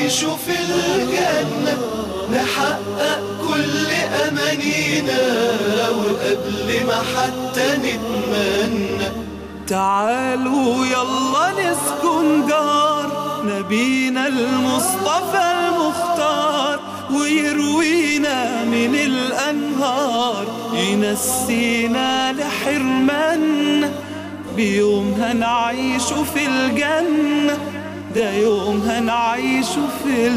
نعيش في الجنة نحقق كل أمانينا وقبل ما حتى نتمنى تعالوا يلا نسكن دار نبينا المصطفى المختار ويروينا من الأنهار ينسينا لحرمنا بيوم هنعيش في الجنة ده يوم هنعيش في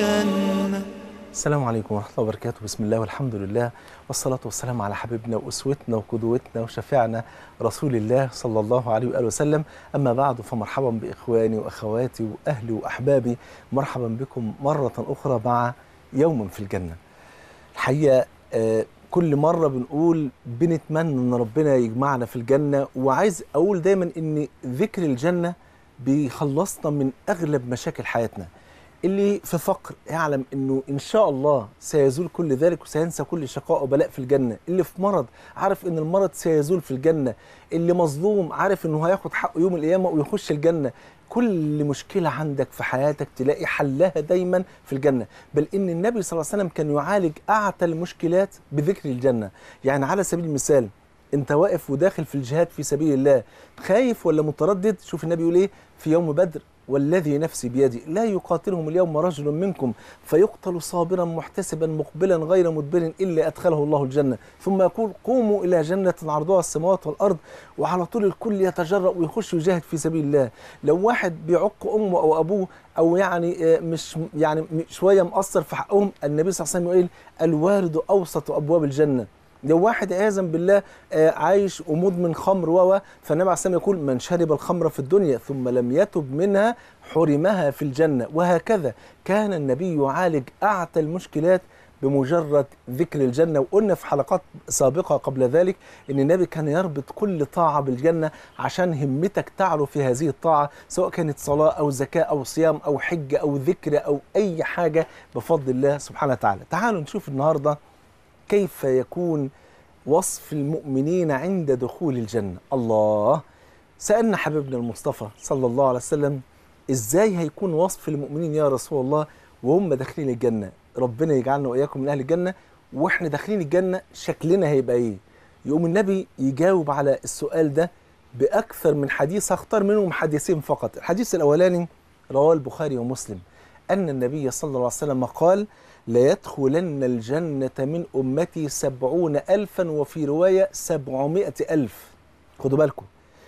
الجنة السلام عليكم ورحمة الله وبركاته بسم الله والحمد لله والصلاة والسلام على حبيبنا وأسوتنا وقدوتنا وشفيعنا رسول الله صلى الله عليه وآله وسلم أما بعد فمرحبا بإخواني وأخواتي وأهلي وأحبابي مرحبا بكم مرة أخرى مع يوم في الجنة الحقيقة آه، كل مرة بنقول بنتمنى أن ربنا يجمعنا في الجنة وعايز أقول دايما أن ذكر الجنة بيخلصنا من أغلب مشاكل حياتنا اللي في فقر يعلم انه ان شاء الله سيزول كل ذلك وسينسى كل شقاء وبلاء في الجنه اللي في مرض عارف ان المرض سيزول في الجنه اللي مظلوم عارف انه هياخد حقه يوم القيامه ويخش الجنه كل مشكله عندك في حياتك تلاقي حلها دايما في الجنه بل ان النبي صلى الله عليه وسلم كان يعالج اعتى المشكلات بذكر الجنه يعني على سبيل المثال انت واقف وداخل في الجهاد في سبيل الله خايف ولا متردد شوف النبي يقول ايه في يوم بدر والذي نفسي بيدي لا يقاتلهم اليوم رجل منكم فيقتل صابرا محتسبا مقبلا غير مدبر الا ادخله الله الجنه ثم يقول قوموا الى جنه عرضها السماوات والارض وعلى طول الكل يتجرأ ويخش يجاهد في سبيل الله لو واحد بيعق امه او ابوه او يعني آه، مش يعني شويه مقصر في حقهم النبي صلى الله عليه وسلم يقول الوارد اوسط ابواب الجنه لو واحد عياذا بالله آه، عايش ومدمن خمر و فالنبي عليه الصلاه يقول من شرب الخمر في الدنيا ثم لم يتب منها حرمها في الجنه وهكذا كان النبي يعالج اعتى المشكلات بمجرد ذكر الجنه وقلنا في حلقات سابقه قبل ذلك ان النبي كان يربط كل طاعه بالجنه عشان همتك تعلو في هذه الطاعه سواء كانت صلاه او زكاه او صيام او حج او ذكر او اي حاجه بفضل الله سبحانه وتعالى. تعالوا نشوف النهارده كيف يكون وصف المؤمنين عند دخول الجنة الله سألنا حبيبنا المصطفى صلى الله عليه وسلم إزاي هيكون وصف المؤمنين يا رسول الله وهم داخلين الجنة ربنا يجعلنا وإياكم من أهل الجنة وإحنا داخلين الجنة شكلنا هيبقى إيه يقوم النبي يجاوب على السؤال ده بأكثر من حديث هختار منهم حديثين فقط الحديث الأولاني رواه البخاري ومسلم أن النبي صلى الله عليه وسلم قال ليدخلن الجنة من أمتي سبعون ألفا وفي رواية سبعمائة ألف خدوا بالكم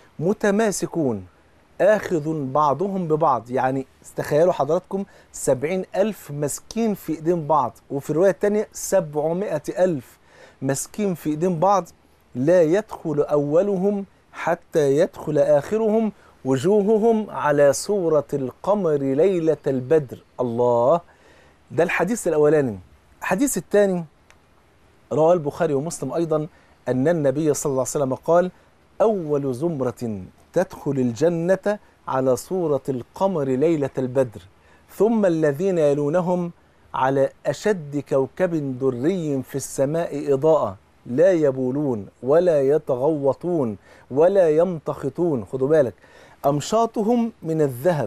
متماسكون آخذ بعضهم ببعض يعني تخيلوا حضراتكم سبعين ألف مسكين في إيدين بعض وفي الرواية الثانية سبعمائة ألف مسكين في إيدين بعض لا يدخل أولهم حتى يدخل آخرهم وجوههم على صورة القمر ليلة البدر الله ده الحديث الأولاني الحديث الثاني رواه البخاري ومسلم أيضا أن النبي صلى الله عليه وسلم قال أول زمرة تدخل الجنة على صورة القمر ليلة البدر ثم الذين يلونهم على أشد كوكب دري في السماء إضاءة لا يبولون ولا يتغوطون ولا يمتخطون خدوا بالك أمشاطهم من الذهب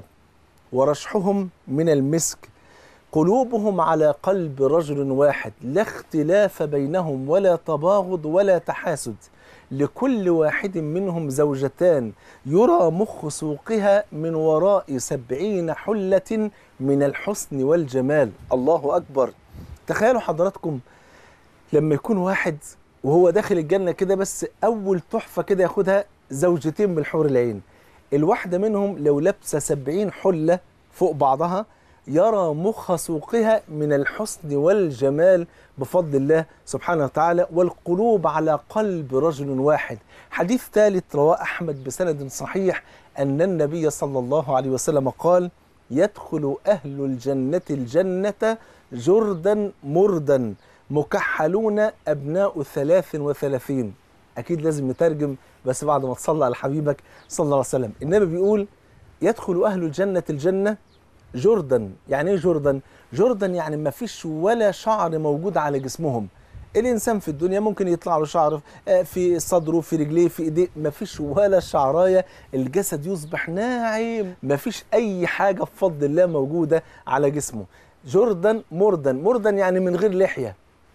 ورشحهم من المسك قلوبهم على قلب رجل واحد لا اختلاف بينهم ولا تباغض ولا تحاسد لكل واحد منهم زوجتان يرى مخ سوقها من وراء سبعين حلة من الحسن والجمال الله أكبر تخيلوا حضراتكم لما يكون واحد وهو داخل الجنة كده بس أول تحفة كده ياخدها زوجتين من الحور العين الواحدة منهم لو لابسة سبعين حلة فوق بعضها يرى مخ سوقها من الحسن والجمال بفضل الله سبحانه وتعالى والقلوب على قلب رجل واحد حديث ثالث رواه أحمد بسند صحيح أن النبي صلى الله عليه وسلم قال يدخل أهل الجنة الجنة جردا مردا مكحلون أبناء ثلاث وثلاثين أكيد لازم نترجم بس بعد ما تصلى على حبيبك صلى الله عليه وسلم النبي بيقول يدخل أهل الجنة الجنة جردن يعني ايه جردن جردن يعني ما فيش ولا شعر موجود على جسمهم الانسان في الدنيا ممكن يطلع له شعر آه، في صدره في رجليه في ايديه مفيش ولا شعرايه الجسد يصبح ناعم مفيش اي حاجه بفضل الله موجوده على جسمه جردا مردا مردا يعني من غير لحيه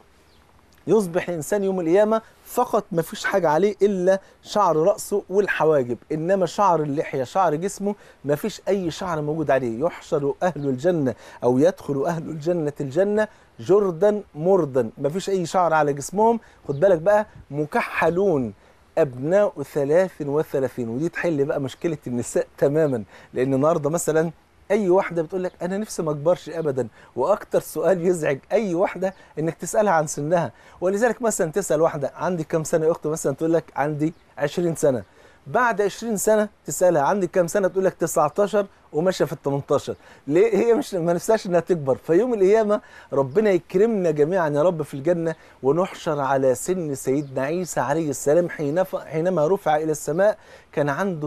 يصبح الانسان يوم القيامه فقط ما فيش حاجه عليه الا شعر راسه والحواجب انما شعر اللحيه شعر جسمه ما فيش اي شعر موجود عليه يحشر اهل الجنه او يدخل اهل الجنه الجنه جردا مردا ما فيش اي شعر على جسمهم خد بالك بقى مكحلون ابناء 33 ودي تحل بقى مشكله النساء تماما لان النهارده مثلا اي واحده بتقول لك انا نفسي ما اكبرش ابدا واكتر سؤال يزعج اي واحده انك تسالها عن سنها ولذلك مثلا تسال واحده عندي كام سنه يا اخت مثلا تقول لك عندي 20 سنه بعد 20 سنه تسالها عندك كام سنه تقول لك 19 وماشيه في ال 18 ليه هي مش ما نفسهاش انها تكبر فيوم القيامه ربنا يكرمنا جميعا يا رب في الجنه ونحشر على سن سيدنا عيسى عليه السلام حين حينما رفع الى السماء كان عنده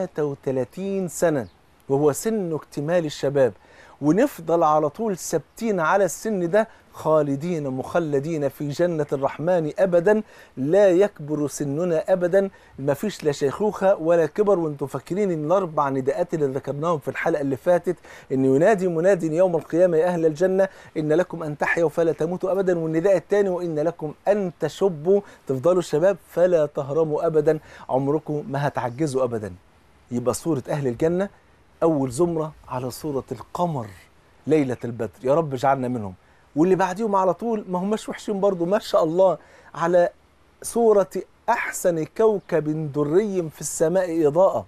33 سنه وهو سن اكتمال الشباب ونفضل على طول ثابتين على السن ده خالدين مخلدين في جنة الرحمن أبدا لا يكبر سننا أبدا ما فيش لا شيخوخة ولا كبر وانتم فاكرين ان الأربع نداءات اللي ذكرناهم في الحلقة اللي فاتت ان ينادي مناد يوم القيامة يا أهل الجنة إن لكم أن تحيوا فلا تموتوا أبدا والنداء الثاني وإن لكم أن تشبوا تفضلوا شباب فلا تهرموا أبدا عمركم ما هتعجزوا أبدا يبقى صورة أهل الجنة أول زمرة على صورة القمر ليلة البدر يا رب اجعلنا منهم واللي بعديهم على طول ما هماش وحشين برضو ما شاء الله على صورة أحسن كوكب دري في السماء إضاءة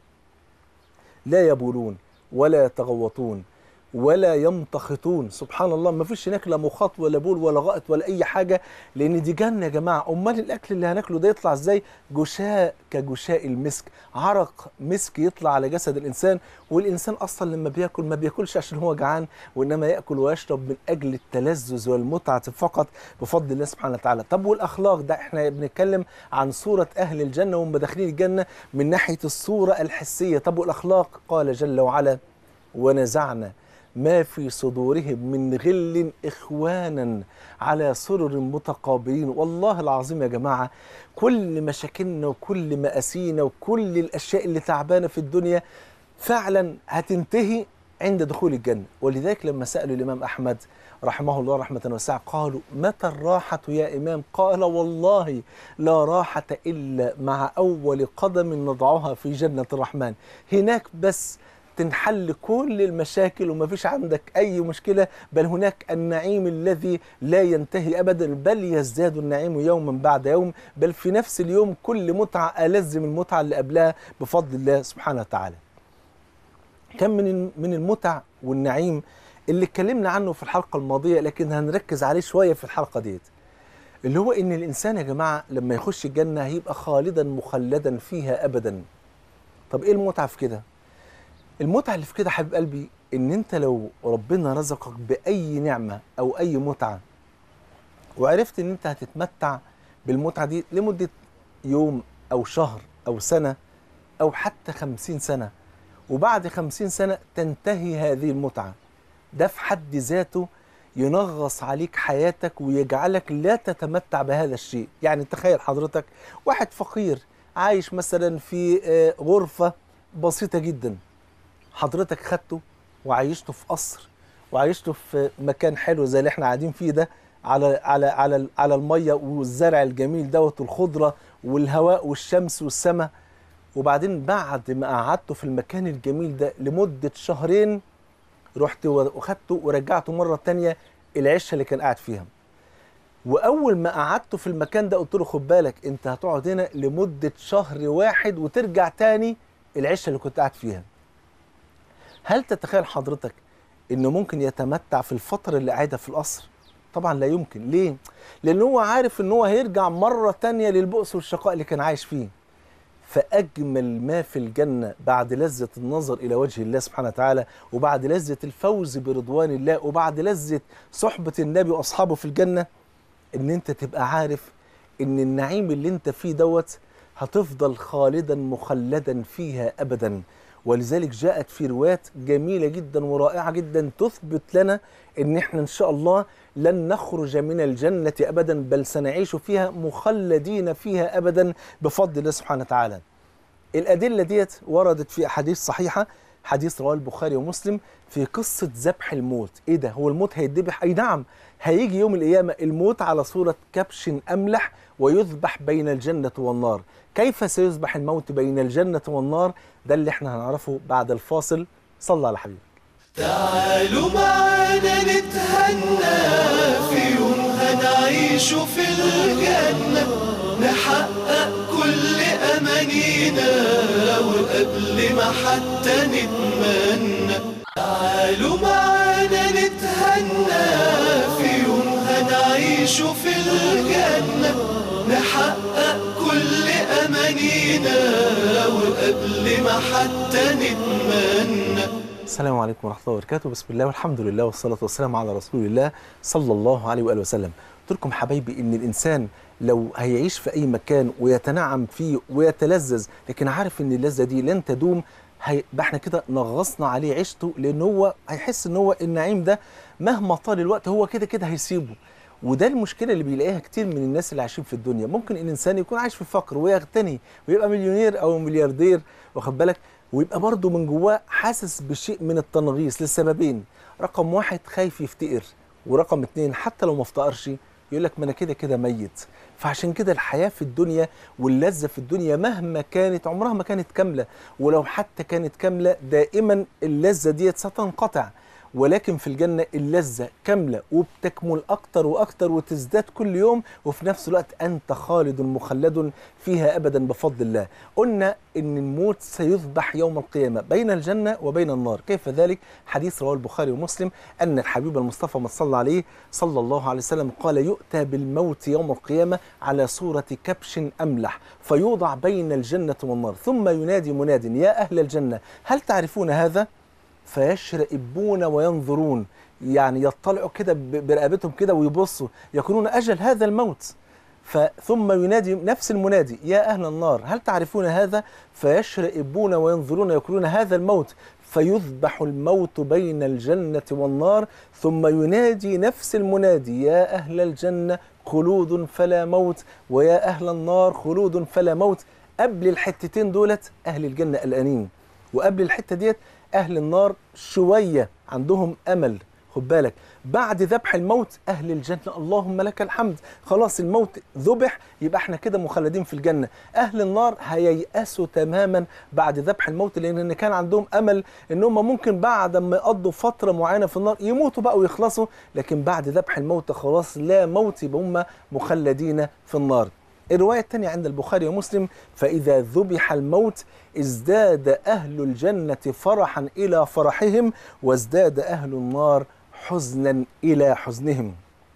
لا يبولون ولا يتغوطون ولا يمتخطون سبحان الله ما فيش هناك لا مخاط ولا بول ولا غائط ولا اي حاجه لان دي جنه يا جماعه امال الاكل اللي هناكله ده يطلع ازاي جشاء كجشاء المسك عرق مسك يطلع على جسد الانسان والانسان اصلا لما بياكل ما بياكلش عشان هو جعان وانما ياكل ويشرب من اجل التلذذ والمتعه فقط بفضل الله سبحانه وتعالى طب والاخلاق ده احنا بنتكلم عن صوره اهل الجنه وهم داخلين الجنه من ناحيه الصوره الحسيه طب والاخلاق قال جل وعلا ونزعنا ما في صدورهم من غل إخوانا على سرر متقابلين والله العظيم يا جماعة كل مشاكلنا وكل مآسينا وكل الأشياء اللي تعبانة في الدنيا فعلا هتنتهي عند دخول الجنة ولذلك لما سألوا الإمام أحمد رحمه الله رحمة واسعة قالوا متى الراحة يا إمام قال والله لا راحة إلا مع أول قدم نضعها في جنة الرحمن هناك بس تنحل كل المشاكل وما فيش عندك أي مشكلة بل هناك النعيم الذي لا ينتهي أبدا بل يزداد النعيم يوما بعد يوم بل في نفس اليوم كل متعة ألذ من المتعة اللي قبلها بفضل الله سبحانه وتعالى كم من من المتع والنعيم اللي اتكلمنا عنه في الحلقة الماضية لكن هنركز عليه شوية في الحلقة ديت اللي هو ان الانسان يا جماعة لما يخش الجنة هيبقى خالدا مخلدا فيها ابدا طب ايه المتعة في كده المتعة اللي في كده حبيب قلبي ان انت لو ربنا رزقك باي نعمة او اي متعة وعرفت ان انت هتتمتع بالمتعة دي لمدة يوم او شهر او سنة او حتى خمسين سنة وبعد خمسين سنة تنتهي هذه المتعة ده في حد ذاته ينغص عليك حياتك ويجعلك لا تتمتع بهذا الشيء يعني تخيل حضرتك واحد فقير عايش مثلا في آه، غرفة بسيطة جدا حضرتك خدته وعيشته في قصر وعيشته في مكان حلو زي اللي احنا قاعدين فيه ده على على على على الميه والزرع الجميل دوت والخضره والهواء والشمس والسماء وبعدين بعد ما قعدته في المكان الجميل ده لمده شهرين رحت وخدته ورجعته مره تانية العشه اللي كان قاعد فيها واول ما قعدته في المكان ده قلت له خد بالك انت هتقعد هنا لمده شهر واحد وترجع تاني العشه اللي كنت قاعد فيها هل تتخيل حضرتك انه ممكن يتمتع في الفتره اللي قاعدها في القصر طبعا لا يمكن ليه لان هو عارف ان هو هيرجع مره تانية للبؤس والشقاء اللي كان عايش فيه فاجمل ما في الجنه بعد لذه النظر الى وجه الله سبحانه وتعالى وبعد لذه الفوز برضوان الله وبعد لذه صحبه النبي واصحابه في الجنه ان انت تبقى عارف ان النعيم اللي انت فيه دوت هتفضل خالدا مخلدا فيها ابدا ولذلك جاءت في روايات جميلة جدا ورائعة جدا تثبت لنا ان احنا ان شاء الله لن نخرج من الجنة ابدا بل سنعيش فيها مخلدين فيها ابدا بفضل الله سبحانه وتعالى الأدلة ديت وردت في أحاديث صحيحة حديث رواه البخاري ومسلم في قصة ذبح الموت إيه ده هو الموت هيتذبح أي نعم هيجي يوم القيامة الموت على صورة كبش أملح ويذبح بين الجنة والنار كيف سيذبح الموت بين الجنة والنار ده اللي احنا هنعرفه بعد الفاصل صلى على حبيبك تعالوا معانا نتهنى في يوم هنعيش في الجنة نحقق كل أمانينا وقبل ما حتى نتمنى تعالوا معانا نتهنى في يوم هنعيش في الجنة نحقق كل أمانينا وقبل ما حتى نتمنى السلام عليكم ورحمة الله وبركاته بسم الله والحمد لله والصلاة والسلام على رسول الله صلى الله عليه وآله وسلم قلت لكم حبايبي إن الإنسان لو هيعيش في أي مكان ويتنعم فيه ويتلذذ لكن عارف إن اللذة دي لن تدوم هيبقى احنا كده نغصنا عليه عيشته لأن هو هيحس إن هو النعيم ده مهما طال الوقت هو كده كده هيسيبه وده المشكله اللي بيلاقيها كتير من الناس اللي عايشين في الدنيا ممكن الانسان يكون عايش في فقر ويغتني ويبقى مليونير او ملياردير واخد بالك ويبقى برضه من جواه حاسس بشيء من التنغيص لسببين رقم واحد خايف يفتقر ورقم اتنين حتى لو ما افتقرش يقول لك ما انا كده كده ميت فعشان كده الحياه في الدنيا واللذه في الدنيا مهما كانت عمرها ما كانت كامله ولو حتى كانت كامله دائما اللذه ديت ستنقطع ولكن في الجنة اللذة كاملة وبتكمل أكتر وأكتر وتزداد كل يوم وفي نفس الوقت أنت خالد مخلد فيها أبدا بفضل الله قلنا إن الموت سيذبح يوم القيامة بين الجنة وبين النار كيف ذلك حديث رواه البخاري ومسلم أن الحبيب المصطفى ما صلى عليه صلى الله عليه وسلم قال يؤتى بالموت يوم القيامة على صورة كبش أملح فيوضع بين الجنة والنار ثم ينادي مناد يا أهل الجنة هل تعرفون هذا؟ فيشرئبون وينظرون يعني يطلعوا كده ب- برقبتهم كده ويبصوا يقولون أجل هذا الموت ثم ينادي نفس المنادي يا أهل النار هل تعرفون هذا فيشرئبون وينظرون يقولون هذا الموت فيذبح الموت بين الجنة والنار ثم ينادي نفس المنادي يا أهل الجنة خلود فلا موت ويا أهل النار خلود فلا موت قبل الحتتين دولت أهل الجنة قلقانين وقبل الحتة ديت أهل النار شوية عندهم أمل خد بالك بعد ذبح الموت أهل الجنة اللهم لك الحمد خلاص الموت ذبح يبقى احنا كده مخلدين في الجنة أهل النار هييأسوا تماما بعد ذبح الموت لأن كان عندهم أمل إن هم ممكن بعد ما يقضوا فترة معينة في النار يموتوا بقى ويخلصوا لكن بعد ذبح الموت خلاص لا موت يبقى هم مخلدين في النار الرواية الثانية عند البخاري ومسلم فإذا ذبح الموت ازداد أهل الجنة فرحا إلى فرحهم وازداد أهل النار حزنا إلى حزنهم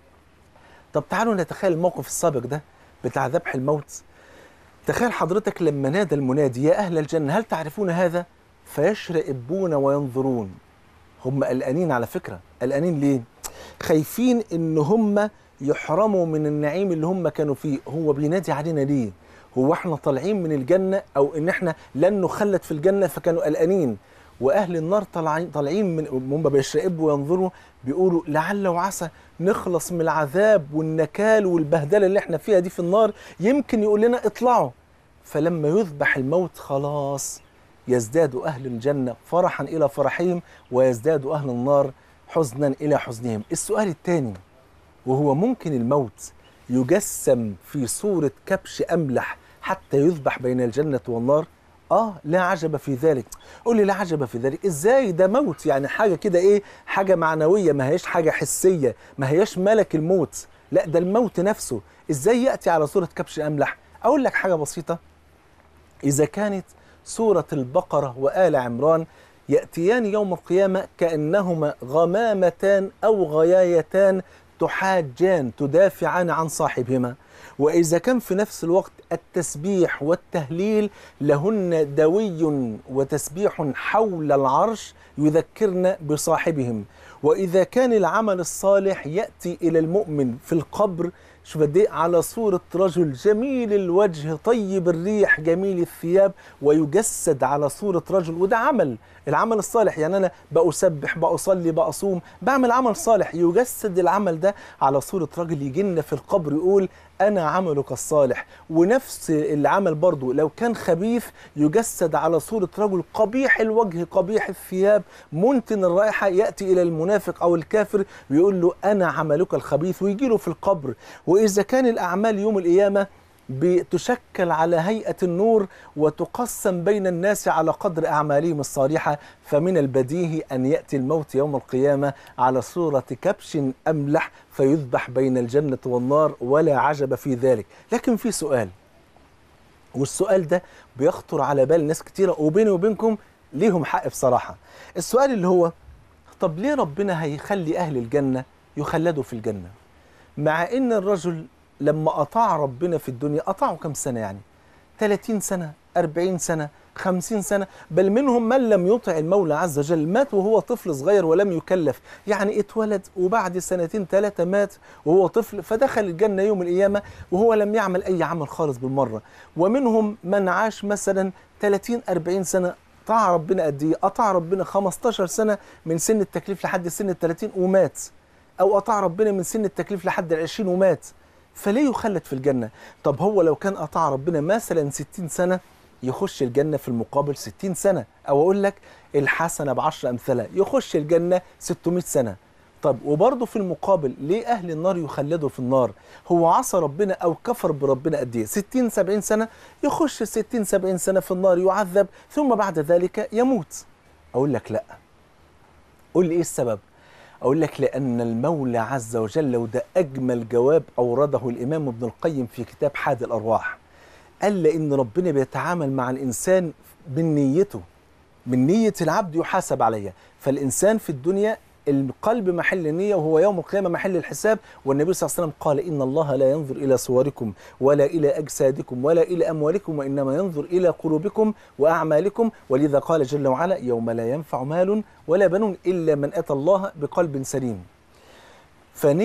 طب تعالوا نتخيل الموقف السابق ده بتاع ذبح الموت تخيل حضرتك لما نادى المنادي يا أهل الجنة هل تعرفون هذا فيشرئبون وينظرون هم قلقانين على فكرة قلقانين ليه خايفين ان هم يحرموا من النعيم اللي هم كانوا فيه هو بينادي علينا ليه هو احنا طالعين من الجنة او ان احنا لن نخلد في الجنة فكانوا قلقانين واهل النار طالعين طالعين من هم بيشرقبوا وينظروا بيقولوا لعل وعسى نخلص من العذاب والنكال والبهدله اللي احنا فيها دي في النار يمكن يقول لنا اطلعوا فلما يذبح الموت خلاص يزداد اهل الجنه فرحا الى فرحهم ويزداد اهل النار حزنا الى حزنهم السؤال الثاني وهو ممكن الموت يجسم في صوره كبش املح حتى يذبح بين الجنه والنار اه لا عجب في ذلك قول لي لا عجب في ذلك ازاي ده موت يعني حاجه كده ايه حاجه معنويه ما هياش حاجه حسيه ما هياش ملك الموت لا ده الموت نفسه ازاي ياتي على صوره كبش املح اقول لك حاجه بسيطه اذا كانت سوره البقره وال عمران ياتيان يوم القيامه كانهما غمامتان او غيايتان تحاجان تدافعان عن صاحبهما وإذا كان في نفس الوقت التسبيح والتهليل لهن دوي وتسبيح حول العرش يذكرن بصاحبهم وإذا كان العمل الصالح يأتي إلى المؤمن في القبر شوف قد إيه على صورة رجل جميل الوجه طيب الريح جميل الثياب ويجسد على صورة رجل وده عمل العمل الصالح يعني أنا بأسبح بأصلي بأصوم بعمل عمل صالح يجسد العمل ده على صورة رجل يجي لنا في القبر يقول أنا عملك الصالح ونفس العمل برضو لو كان خبيث يجسد على صورة رجل قبيح الوجه قبيح الثياب منتن الرائحة يأتي إلى المنافق أو الكافر ويقول له أنا عملك الخبيث ويجي له في القبر وإذا كان الأعمال يوم القيامة بتشكل على هيئة النور وتقسم بين الناس على قدر أعمالهم الصالحة فمن البديهي أن يأتي الموت يوم القيامة على صورة كبش أملح فيذبح بين الجنة والنار ولا عجب في ذلك لكن في سؤال والسؤال ده بيخطر على بال ناس كتيرة وبيني وبينكم ليهم حق بصراحة السؤال اللي هو طب ليه ربنا هيخلي أهل الجنة يخلدوا في الجنة مع ان الرجل لما اطاع ربنا في الدنيا اطاعه كم سنه يعني 30 سنه 40 سنه 50 سنه بل منهم من لم يطع المولى عز وجل مات وهو طفل صغير ولم يكلف يعني اتولد وبعد سنتين ثلاثه مات وهو طفل فدخل الجنه يوم القيامه وهو لم يعمل اي عمل خالص بالمره ومنهم من عاش مثلا 30 40 سنه طاع ربنا قد ايه اطاع ربنا 15 سنه من سن التكليف لحد سن ال 30 ومات او اطاع ربنا من سن التكليف لحد العشرين ومات فليه يخلد في الجنه طب هو لو كان اطاع ربنا مثلا 60 سنه يخش الجنه في المقابل 60 سنه او اقول لك الحسنه بعشر امثالها يخش الجنه 600 سنه طب وبرضه في المقابل ليه اهل النار يخلدوا في النار هو عصى ربنا او كفر بربنا قد ايه 60 70 سنه يخش 60 70 سنه في النار يعذب ثم بعد ذلك يموت اقول لك لا قول لي ايه السبب أقول لك لأن المولى عز وجل وده أجمل جواب أورده الإمام ابن القيم في كتاب حاد الأرواح قال لأن ربنا بيتعامل مع الإنسان من نيته من نية العبد يحاسب عليها فالإنسان في الدنيا القلب محل النية وهو يوم القيامة محل الحساب والنبي صلى الله عليه وسلم قال إن الله لا ينظر إلى صوركم ولا إلى أجسادكم ولا إلى أموالكم وإنما ينظر إلى قلوبكم وأعمالكم ولذا قال جل وعلا يوم لا ينفع مال ولا بنون إلا من أتى الله بقلب سليم فنية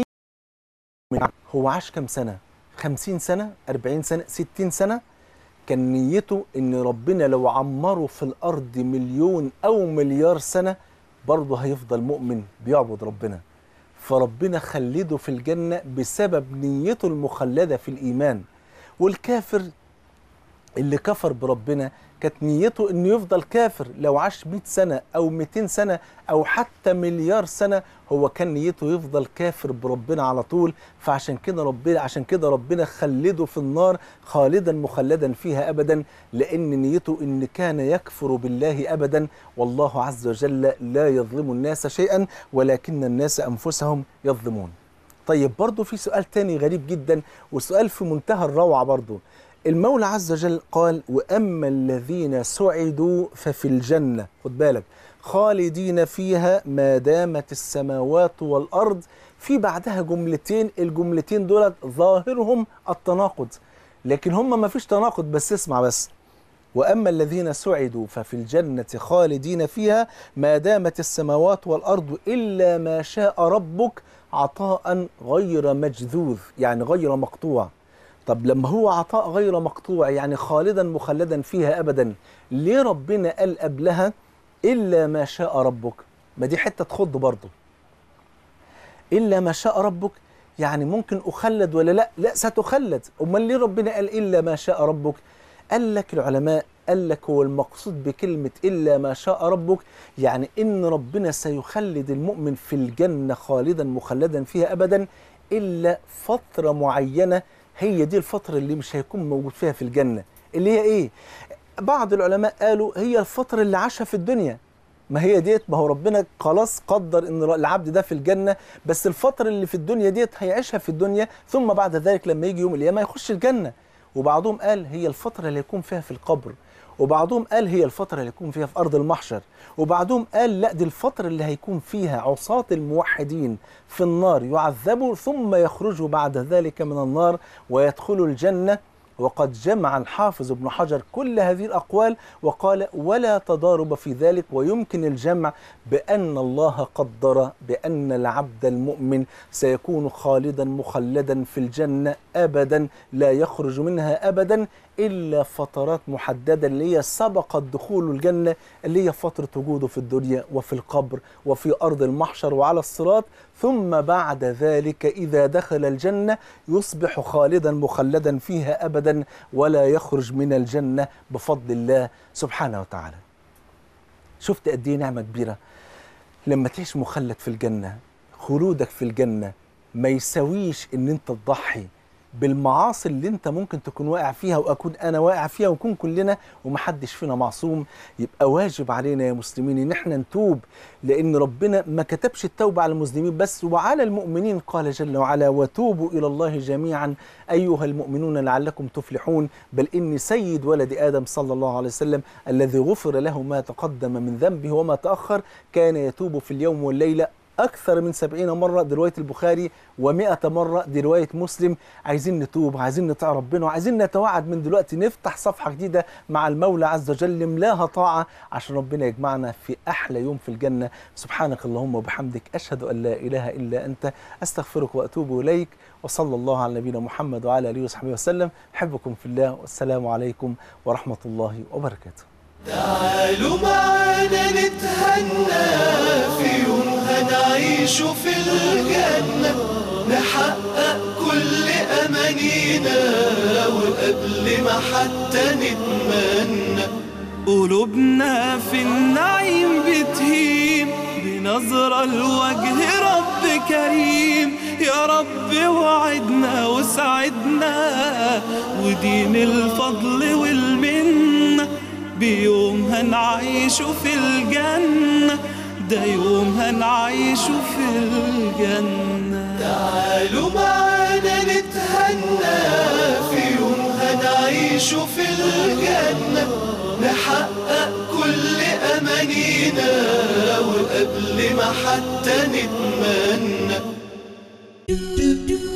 هو عاش كم سنة خمسين سنة أربعين سنة ستين سنة كان نيته إن ربنا لو عمره في الأرض مليون أو مليار سنة برضه هيفضل مؤمن بيعبد ربنا فربنا خلده في الجنة بسبب نيته المخلدة في الإيمان والكافر اللي كفر بربنا كانت نيته انه يفضل كافر لو عاش 100 سنة او 200 سنة او حتى مليار سنة هو كان نيته يفضل كافر بربنا على طول فعشان كده ربنا عشان كده ربنا خلده في النار خالدا مخلدا فيها ابدا لان نيته ان كان يكفر بالله ابدا والله عز وجل لا يظلم الناس شيئا ولكن الناس انفسهم يظلمون طيب برضه في سؤال تاني غريب جدا وسؤال في منتهى الروعة برضه المولى عز وجل قال وأما الذين سعدوا ففي الجنة خد بالك خالدين فيها ما دامت السماوات والأرض في بعدها جملتين الجملتين دول ظاهرهم التناقض لكن هم ما فيش تناقض بس اسمع بس وأما الذين سعدوا ففي الجنة خالدين فيها ما دامت السماوات والأرض إلا ما شاء ربك عطاء غير مجذوذ يعني غير مقطوع طب لما هو عطاء غير مقطوع يعني خالدا مخلدا فيها ابدا ليه ربنا قال قبلها الا ما شاء ربك ما دي حته تخض برضه الا ما شاء ربك يعني ممكن اخلد ولا لا لا ستخلد امال ليه ربنا قال الا ما شاء ربك قال لك العلماء قال لك هو المقصود بكلمة إلا ما شاء ربك يعني إن ربنا سيخلد المؤمن في الجنة خالدا مخلدا فيها أبدا إلا فترة معينة هي دي الفترة اللي مش هيكون موجود فيها في الجنة اللي هي ايه بعض العلماء قالوا هي الفترة اللي عاشها في الدنيا ما هي ديت ما هو ربنا خلاص قدر ان العبد ده في الجنة بس الفترة اللي في الدنيا ديت هيعيشها في الدنيا ثم بعد ذلك لما يجي يوم القيامة يخش الجنة وبعضهم قال هي الفترة اللي يكون فيها في القبر وبعضهم قال هي الفترة اللي يكون فيها في أرض المحشر وبعضهم قال لا دي الفترة اللي هيكون فيها عصاة الموحدين في النار يعذبوا ثم يخرجوا بعد ذلك من النار ويدخلوا الجنة وقد جمع الحافظ ابن حجر كل هذه الأقوال وقال ولا تضارب في ذلك ويمكن الجمع بأن الله قدر بأن العبد المؤمن سيكون خالدا مخلدا في الجنة أبدا لا يخرج منها أبدا إلا فترات محددة اللي هي سبقت دخول الجنة اللي هي فترة وجوده في الدنيا وفي القبر وفي أرض المحشر وعلى الصراط ثم بعد ذلك إذا دخل الجنة يصبح خالدا مخلدا فيها أبدا ولا يخرج من الجنة بفضل الله سبحانه وتعالى شفت قد ايه نعمة كبيرة لما تعيش مخلد في الجنة خلودك في الجنة ما يساويش ان انت تضحي بالمعاصي اللي انت ممكن تكون واقع فيها واكون انا واقع فيها ونكون كلنا ومحدش فينا معصوم يبقى واجب علينا يا مسلمين ان احنا نتوب لان ربنا ما كتبش التوبه على المذنبين بس وعلى المؤمنين قال جل وعلا وتوبوا الى الله جميعا ايها المؤمنون لعلكم تفلحون بل اني سيد ولد ادم صلى الله عليه وسلم الذي غفر له ما تقدم من ذنبه وما تاخر كان يتوب في اليوم والليله أكثر من سبعين مرة دي رواية البخاري ومئة مرة دي رواية مسلم عايزين نتوب عايزين نطيع ربنا وعايزين نتوعد من دلوقتي نفتح صفحة جديدة مع المولى عز وجل نملاها طاعة عشان ربنا يجمعنا في أحلى يوم في الجنة سبحانك اللهم وبحمدك أشهد أن لا إله إلا أنت أستغفرك وأتوب إليك وصلى الله على نبينا محمد وعلى آله وصحبه وسلم أحبكم في الله والسلام عليكم ورحمة الله وبركاته تعالوا معانا نتهنى في يوم هنعيش في الجنة نحقق كل أمانينا وقبل ما حتى نتمنى قلوبنا في النعيم بتهيم بنظرة لوجه رب كريم يا رب وعدنا وسعدنا ودين الفضل والمنه بيوم هنعيشه في الجنة ده يوم هنعيشه في الجنة تعالوا معانا نتهنى في يوم هنعيشه في الجنة نحقق كل أمانينا وقبل ما حتى نتمنى